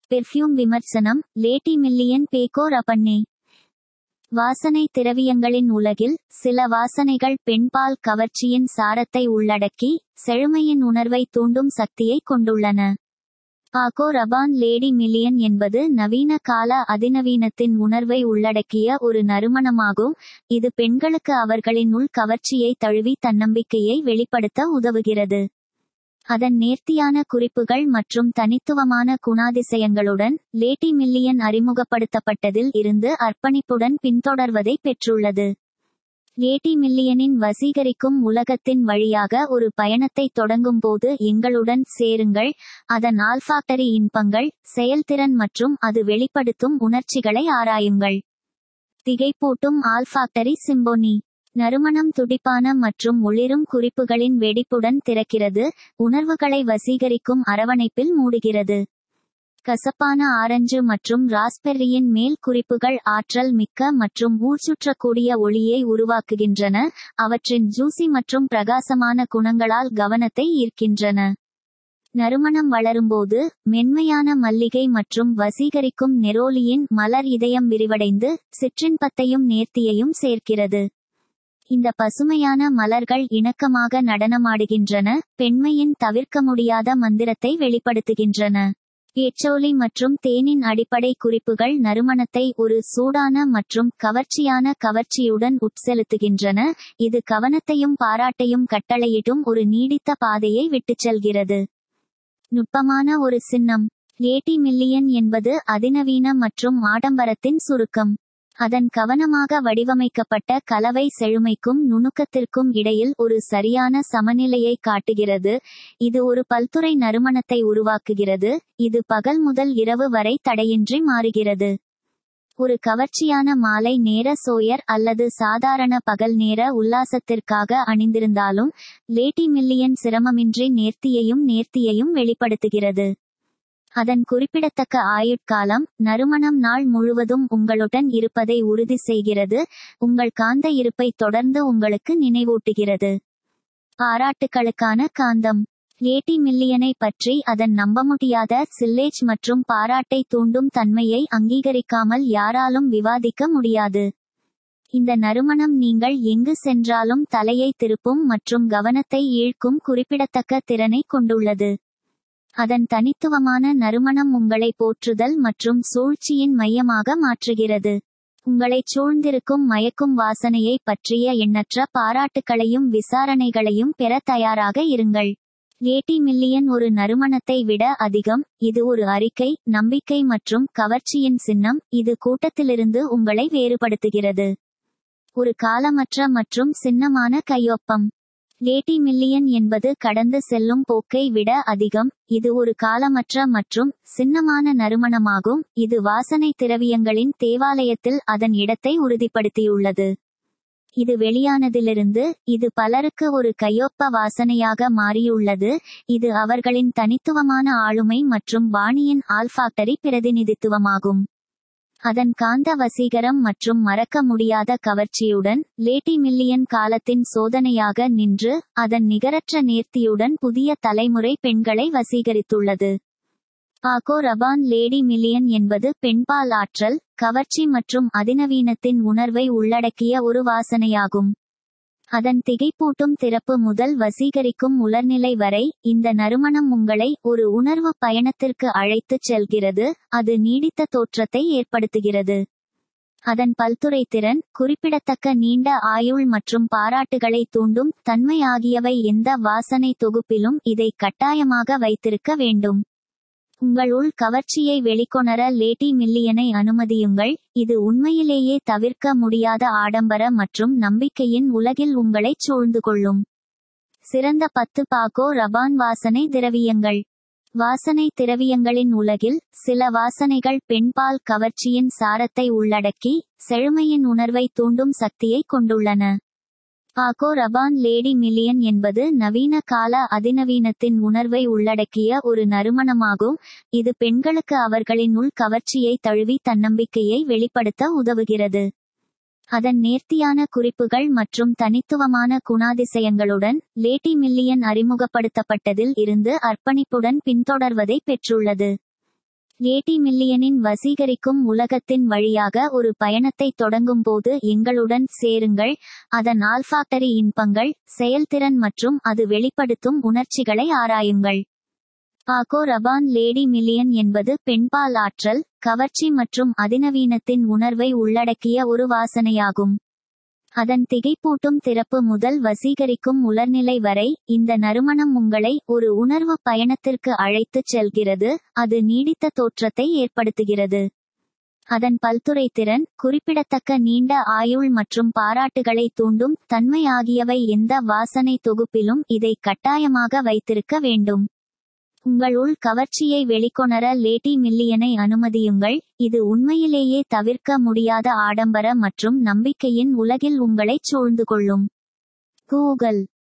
perfume விமர்சனம் லேட்டி million பேக்கோ ரபன்னே வாசனை திரவியங்களின் உலகில் சில வாசனைகள் பெண்பால் கவர்ச்சியின் சாரத்தை உள்ளடக்கி செழுமையின் உணர்வை தூண்டும் சக்தியை கொண்டுள்ளன பாகோ ரபான் லேடி மில்லியன் என்பது நவீன கால அதிநவீனத்தின் உணர்வை உள்ளடக்கிய ஒரு நறுமணமாகும் இது பெண்களுக்கு அவர்களின் உள் கவர்ச்சியை தழுவி தன்னம்பிக்கையை வெளிப்படுத்த உதவுகிறது அதன் நேர்த்தியான குறிப்புகள் மற்றும் தனித்துவமான குணாதிசயங்களுடன் லேட்டி மில்லியன் அறிமுகப்படுத்தப்பட்டதில் இருந்து அர்ப்பணிப்புடன் பின்தொடர்வதை பெற்றுள்ளது லேட்டி மில்லியனின் வசீகரிக்கும் உலகத்தின் வழியாக ஒரு பயணத்தை தொடங்கும்போது எங்களுடன் சேருங்கள் அதன் ஆல்ஃபாக்டரி இன்பங்கள் செயல்திறன் மற்றும் அது வெளிப்படுத்தும் உணர்ச்சிகளை ஆராயுங்கள் திகைப்பூட்டும் ஆல்ஃபாக்டரி சிம்போனி நறுமணம் துடிப்பான மற்றும் ஒளிரும் குறிப்புகளின் வெடிப்புடன் திறக்கிறது உணர்வுகளை வசீகரிக்கும் அரவணைப்பில் மூடுகிறது கசப்பான ஆரஞ்சு மற்றும் ராஸ்பெர்ரியின் மேல் குறிப்புகள் ஆற்றல் மிக்க மற்றும் ஊர்ச்சுற்றக்கூடிய ஒளியை உருவாக்குகின்றன அவற்றின் ஜூசி மற்றும் பிரகாசமான குணங்களால் கவனத்தை ஈர்க்கின்றன நறுமணம் வளரும்போது மென்மையான மல்லிகை மற்றும் வசீகரிக்கும் நெரோலியின் மலர் இதயம் விரிவடைந்து சிற்றின்பத்தையும் நேர்த்தியையும் சேர்க்கிறது இந்த பசுமையான மலர்கள் இணக்கமாக நடனமாடுகின்றன பெண்மையின் தவிர்க்க முடியாத மந்திரத்தை வெளிப்படுத்துகின்றன பேச்சோலி மற்றும் தேனின் அடிப்படை குறிப்புகள் நறுமணத்தை ஒரு சூடான மற்றும் கவர்ச்சியான கவர்ச்சியுடன் உட்செலுத்துகின்றன இது கவனத்தையும் பாராட்டையும் கட்டளையிடும் ஒரு நீடித்த பாதையை விட்டுச் செல்கிறது நுட்பமான ஒரு சின்னம் லேட்டி மில்லியன் என்பது அதிநவீன மற்றும் ஆடம்பரத்தின் சுருக்கம் அதன் கவனமாக வடிவமைக்கப்பட்ட கலவை செழுமைக்கும் நுணுக்கத்திற்கும் இடையில் ஒரு சரியான சமநிலையை காட்டுகிறது இது ஒரு பல்துறை நறுமணத்தை உருவாக்குகிறது இது பகல் முதல் இரவு வரை தடையின்றி மாறுகிறது ஒரு கவர்ச்சியான மாலை நேர சோயர் அல்லது சாதாரண பகல் நேர உல்லாசத்திற்காக அணிந்திருந்தாலும் லேட்டி மில்லியன் சிரமமின்றி நேர்த்தியையும் நேர்த்தியையும் வெளிப்படுத்துகிறது அதன் குறிப்பிடத்தக்க ஆயுட்காலம் நறுமணம் நாள் முழுவதும் உங்களுடன் இருப்பதை உறுதி செய்கிறது உங்கள் காந்த இருப்பை தொடர்ந்து உங்களுக்கு நினைவூட்டுகிறது பாராட்டுகளுக்கான காந்தம் லேட்டி மில்லியனை பற்றி அதன் நம்பமுடியாத சில்லேஜ் மற்றும் பாராட்டை தூண்டும் தன்மையை அங்கீகரிக்காமல் யாராலும் விவாதிக்க முடியாது இந்த நறுமணம் நீங்கள் எங்கு சென்றாலும் தலையை திருப்பும் மற்றும் கவனத்தை ஈழ்க்கும் குறிப்பிடத்தக்க திறனை கொண்டுள்ளது அதன் தனித்துவமான நறுமணம் உங்களை போற்றுதல் மற்றும் சூழ்ச்சியின் மையமாக மாற்றுகிறது உங்களைச் சூழ்ந்திருக்கும் மயக்கும் வாசனையை பற்றிய எண்ணற்ற பாராட்டுக்களையும் விசாரணைகளையும் பெற தயாராக இருங்கள் லேட்டி மில்லியன் ஒரு நறுமணத்தை விட அதிகம் இது ஒரு அறிக்கை நம்பிக்கை மற்றும் கவர்ச்சியின் சின்னம் இது கூட்டத்திலிருந்து உங்களை வேறுபடுத்துகிறது ஒரு காலமற்ற மற்றும் சின்னமான கையொப்பம் லேட்டி மில்லியன் என்பது கடந்து செல்லும் போக்கை விட அதிகம் இது ஒரு காலமற்ற மற்றும் சின்னமான நறுமணமாகும் இது வாசனை திரவியங்களின் தேவாலயத்தில் அதன் இடத்தை உறுதிப்படுத்தியுள்ளது இது வெளியானதிலிருந்து இது பலருக்கு ஒரு கையொப்ப வாசனையாக மாறியுள்ளது இது அவர்களின் தனித்துவமான ஆளுமை மற்றும் பாணியின் ஆல்ஃபாக்டரி பிரதிநிதித்துவமாகும் அதன் காந்த வசீகரம் மற்றும் மறக்க முடியாத கவர்ச்சியுடன் லேட்டி மில்லியன் காலத்தின் சோதனையாக நின்று அதன் நிகரற்ற நேர்த்தியுடன் புதிய தலைமுறை பெண்களை வசீகரித்துள்ளது பாகோ ரபான் லேடி மில்லியன் என்பது பெண்பால் ஆற்றல் கவர்ச்சி மற்றும் அதிநவீனத்தின் உணர்வை உள்ளடக்கிய ஒரு வாசனையாகும் அதன் திகைப்பூட்டும் திறப்பு முதல் வசீகரிக்கும் உலர்நிலை வரை இந்த நறுமணம் உங்களை ஒரு உணர்வு பயணத்திற்கு அழைத்துச் செல்கிறது அது நீடித்த தோற்றத்தை ஏற்படுத்துகிறது அதன் பல்துறை திறன் குறிப்பிடத்தக்க நீண்ட ஆயுள் மற்றும் பாராட்டுகளை தூண்டும் தன்மை ஆகியவை எந்த வாசனை தொகுப்பிலும் இதை கட்டாயமாக வைத்திருக்க வேண்டும் உங்கள் உள் கவர்ச்சியை வெளிக்கொணர லேட்டி மில்லியனை அனுமதியுங்கள் இது உண்மையிலேயே தவிர்க்க முடியாத ஆடம்பர மற்றும் நம்பிக்கையின் உலகில் உங்களைச் சூழ்ந்து கொள்ளும் சிறந்த பத்து பாகோ ரபான் வாசனை திரவியங்கள் வாசனை திரவியங்களின் உலகில் சில வாசனைகள் பெண்பால் கவர்ச்சியின் சாரத்தை உள்ளடக்கி செழுமையின் உணர்வை தூண்டும் சக்தியை கொண்டுள்ளன பாகோ ரபான் லேடி மில்லியன் என்பது நவீன கால அதிநவீனத்தின் உணர்வை உள்ளடக்கிய ஒரு நறுமணமாகும் இது பெண்களுக்கு அவர்களின் உள் கவர்ச்சியை தழுவி தன்னம்பிக்கையை வெளிப்படுத்த உதவுகிறது அதன் நேர்த்தியான குறிப்புகள் மற்றும் தனித்துவமான குணாதிசயங்களுடன் லேட்டி மில்லியன் அறிமுகப்படுத்தப்பட்டதில் இருந்து அர்ப்பணிப்புடன் பின்தொடர்வதை பெற்றுள்ளது லேடி மில்லியனின் வசீகரிக்கும் உலகத்தின் வழியாக ஒரு பயணத்தை தொடங்கும்போது எங்களுடன் சேருங்கள் அதன் ஆல்ஃபாக்டரி இன்பங்கள் செயல்திறன் மற்றும் அது வெளிப்படுத்தும் உணர்ச்சிகளை ஆராயுங்கள் பாகோ ரபான் லேடி மில்லியன் என்பது பெண்பால் ஆற்றல் கவர்ச்சி மற்றும் அதிநவீனத்தின் உணர்வை உள்ளடக்கிய ஒரு வாசனையாகும் அதன் திகைப்பூட்டும் திறப்பு முதல் வசீகரிக்கும் உலர்நிலை வரை இந்த நறுமணம் உங்களை ஒரு உணர்வு பயணத்திற்கு அழைத்துச் செல்கிறது அது நீடித்த தோற்றத்தை ஏற்படுத்துகிறது அதன் பல்துறை திறன் குறிப்பிடத்தக்க நீண்ட ஆயுள் மற்றும் பாராட்டுகளை தூண்டும் தன்மை ஆகியவை எந்த வாசனை தொகுப்பிலும் இதை கட்டாயமாக வைத்திருக்க வேண்டும் உங்கள் உள் கவர்ச்சியை வெளிக்கொணர லேட்டி மில்லியனை அனுமதியுங்கள் இது உண்மையிலேயே தவிர்க்க முடியாத ஆடம்பர மற்றும் நம்பிக்கையின் உலகில் உங்களைச் சூழ்ந்து கொள்ளும் கூகுள்